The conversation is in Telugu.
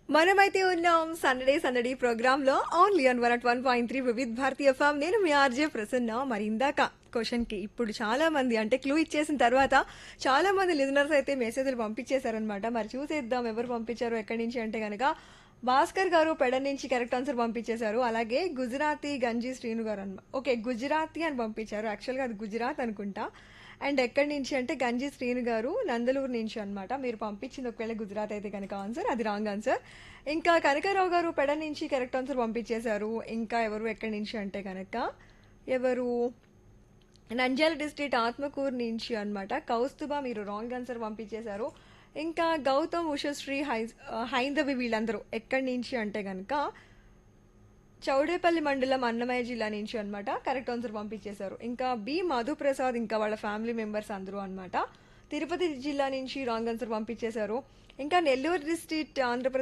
మనమైతే ఉన్నాం సండే సందడి ప్రోగ్రామ్ లో only on one at one point three Vividh Bharati FM నేను మీ ఆర్జే ప్రసన్న మరి ఇందాక క్వశ్చన్ కి ఇప్పుడు చాలా మంది అంటే క్లూ ఇచ్చేసిన తర్వాత చాలా మంది లిజనర్స్ అయితే మెసేజ్లు పంపించేశారనమాట మరి చూసేద్దాం ఎవరు పంపించారు ఎక్కడి నుంచి అంటే కనుక భాస్కర్ గారు పెడ నుంచి కరెక్ట్ ఆన్సర్ పంపించేశారు అలాగే గుజరాతీ గంజీ శ్రీను గారు అనమాట ఓకే గుజరాతీ అని పంపించారు యాక్చువల్గా అది గుజరాత్ అనుకుంటా అండ్ ఎక్కడి నుంచి అంటే గంజి శ్రీను గారు నందలూరు నుంచి అన్నమాట మీరు పంపించింది ఒకవేళ గుజరాత్ అయితే కనుక ఆన్సర్ అది రాంగ్ ఆన్సర్ ఇంకా కనకరావు గారు పెడ నుంచి కరెక్ట్ ఆన్సర్ పంపించేశారు ఇంకా ఎవరు ఎక్కడి నుంచి అంటే కనుక ఎవరు నంద్యాల డిస్ట్రిక్ట్ ఆత్మకూరు నుంచి అన్నమాట కౌస్తుభ మీరు రాంగ్ ఆన్సర్ పంపించేశారు ఇంకా గౌతమ్ ఉషశ్రీ హై హైందవి వీళ్ళందరూ ఎక్కడి నుంచి అంటే కనుక చౌడేపల్లి మండలం అన్నమయ్య జిల్లా నుంచి అన్నమాట కరెక్ట్ ఆన్సర్ పంపించేశారు ఇంకా బి మధుప్రసాద్ ఇంకా వాళ్ళ ఫ్యామిలీ మెంబర్స్ అందరూ అన్నమాట తిరుపతి జిల్లా నుంచి రాంగ్ ఆన్సర్ పంపించేశారు ఇంకా నెల్లూరు డిస్ట్రిక్ట్ ఆంధ్రప్రదేశ్